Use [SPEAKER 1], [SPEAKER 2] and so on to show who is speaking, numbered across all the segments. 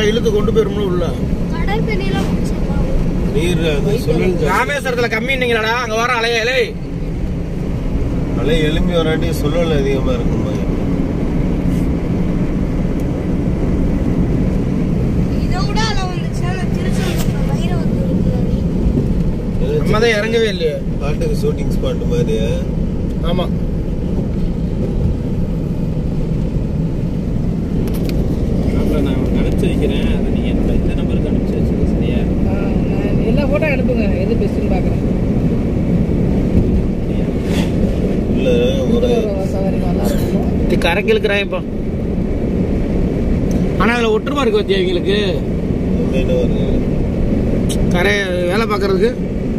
[SPEAKER 1] இழுத்து கொண்டு போயிரும்ல உள்ள
[SPEAKER 2] கடற்கரையில பிடிச்சிருப்பாங்க
[SPEAKER 3] நீர் அது சுழல் ஜா-
[SPEAKER 1] ராமேஸ்வரத்துல கம்மின்னீங்களா அங்க வர அலையலே
[SPEAKER 3] அலை எலும்பி வராட்டி சுழல் அதிகமா இருக்கும்
[SPEAKER 2] இதை விட அலை வந்துச்சுன்னா நான் திருச்செந்தூர்ல வைரவத்து இருக்குல்ல
[SPEAKER 1] நம்ம தான் இறங்கவே இல்லையே
[SPEAKER 3] பாட்டுக்கு ஷூட்டிங் ஸ்பாட் மாதிரி
[SPEAKER 1] ஆமா
[SPEAKER 4] அப்புறம் நான் உங்களுக்கு அனுப்பிச்சு வைக்கிறேன் அதை நீங்கள் என்னோட இந்த நம்பருக்கு அனுப்பிச்சு வச்சுருங்க சரியா
[SPEAKER 5] ஆ, நான் எல்லா போட்டோ அனுப்புங்க எது பெஸ்ட்டுன்னு பார்க்குறேன்
[SPEAKER 3] உள்ள ஒரு
[SPEAKER 5] சவாரி நல்லா இருக்கும்
[SPEAKER 1] இது கரைக்கு இழுக்கிறான் இப்போ ஆனா அதுல ஒற்றுமை இருக்கு பத்தியா இவங்களுக்கு
[SPEAKER 3] மீன் வருது
[SPEAKER 1] கரை வேலை பார்க்கறதுக்கு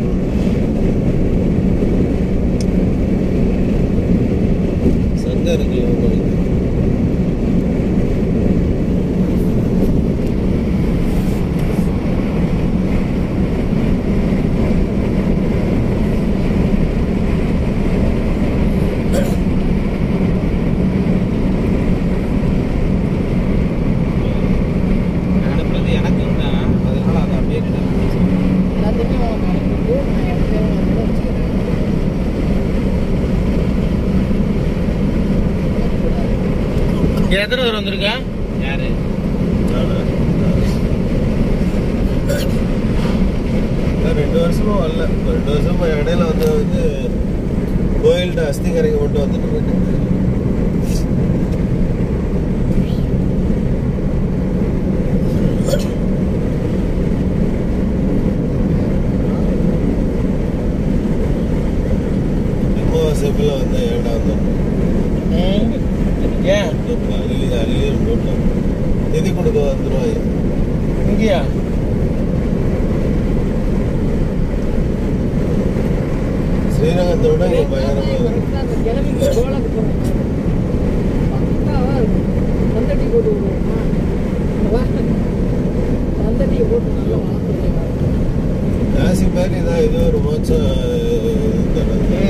[SPEAKER 3] சங்கம் இருக்கு உங்களுக்கு
[SPEAKER 4] நான் அனுப்புறது எனக்கும் தான் அதனால அதை அப்படியே நான் அனுப்பிச்சு
[SPEAKER 5] எல்லாத்தையுமே உனக்கு அனுப்பிட்டு நான் எனக்கு தேவையானதை வச்சுக்கிறேன்
[SPEAKER 1] எத்தனை தூரம் வந்திருக்கா
[SPEAKER 4] யாரு
[SPEAKER 3] நானா? நான் ரெண்டு வருஷமா வரல ஒரு ரெண்டு வருஷமா இடையில வந்து வந்து கோயில்கிட்ட அஸ்தி கரைக்கு மட்டும் வந்துட்டு போயிட்டேன் செப்பில் வந்து ஏடா வந்தோம்
[SPEAKER 1] ஏன்
[SPEAKER 3] அள்ளி அள்ளி போட்டோம் நிதி கொடுக்க வந்துடுவாங்க
[SPEAKER 1] இங்கேயா
[SPEAKER 3] ஸ்ரீரங்கத்தை விட இங்கே பயங்கரமாக இருக்கும்
[SPEAKER 5] அந்த கிளம்பி கோலக்கு போகிறோம் பக்காவா இருக்கும் சந்தட்டி போட்டு விடுவோமா வா. சந்தட்டியை போட்டு நல்லா வளர்த்துருவாங்க
[SPEAKER 3] காசி மாதிரி தான் இது ஒரு மோச்சம் தராங்க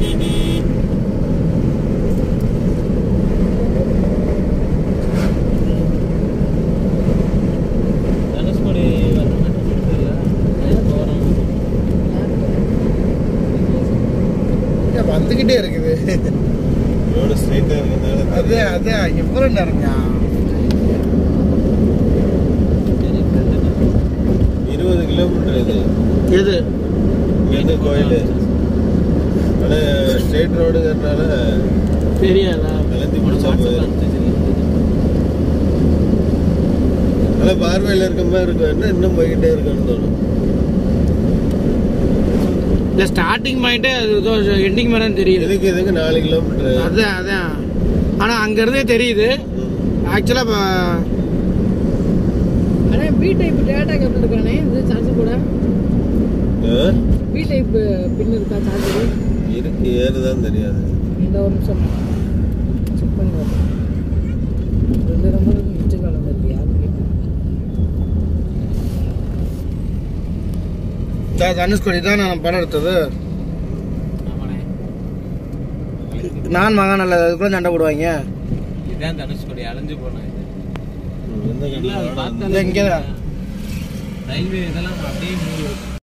[SPEAKER 4] தனுஷ்கோடி வர மாட்டேன் தெரியல போகிறோம்
[SPEAKER 1] வந்துகிட்டே இருக்குது
[SPEAKER 3] ரோடு ஸ்ட்ரைட்டாக இருக்கிறதுனால
[SPEAKER 1] அது
[SPEAKER 3] தெரியாது.
[SPEAKER 1] அது எவ்வளவு நேரம்யா
[SPEAKER 3] இருபது கிலோமீட்டர் இது
[SPEAKER 1] எது
[SPEAKER 3] இங்கேருந்து கோயில் ஆனால் ஸ்ட்ரெயிட் ரோடுங்கிறதுனால
[SPEAKER 1] தெரியாதா
[SPEAKER 3] கலத்தி பிடிச்சா போயிடும் நல்லா பார்வையில் இருக்க மாதிரி இருக்கும் என்ன இன்னும் போய்கிட்டே இருக்குன்னு தோணும்
[SPEAKER 1] இல்ல ஸ்டார்டிங் பாயிண்டே அது ஏதோ எண்டிங் மாதிரி தான் தெரியுது
[SPEAKER 3] இதுக்கு இதுக்கு நாலு கிலோமீட்டர்
[SPEAKER 1] அதான் அதான் ஆனா அங்க இருந்தே தெரியுது ஆக்சுவலா
[SPEAKER 5] ஆனால் பி டைப் டேட்டா கேபிள் இருக்கானே இது சார்ஜ் கூட பி டைப் பின் இருக்கா சார்ஜர்
[SPEAKER 3] இருக்கு ஏறுதான் தெரியாது
[SPEAKER 5] இந்த ஒரு நிமிஷம் செக் பண்ணி பார்ப்போம் ரெண்டு நம்பர் மிஸ்டு கால் வந்திருக்கு யாருக்கு
[SPEAKER 1] தனுஷ்கோடி தான் நான் படம் எடுத்தது
[SPEAKER 4] ஆமாண்ணே
[SPEAKER 1] நான் மகன் அல்ல அதுக்குள்ள சண்டை போடுவாங்க
[SPEAKER 4] இதுதான் தனுஷ்கோடி அலைஞ்சு போனேன்
[SPEAKER 3] எந்த
[SPEAKER 4] இல்ல, அது
[SPEAKER 3] கண்டிப்பாக
[SPEAKER 4] பார்த்தாலே
[SPEAKER 1] இங்க தான்.
[SPEAKER 4] ரயில்வே இதெல்லாம் அப்படியே மூடி இருக்கும்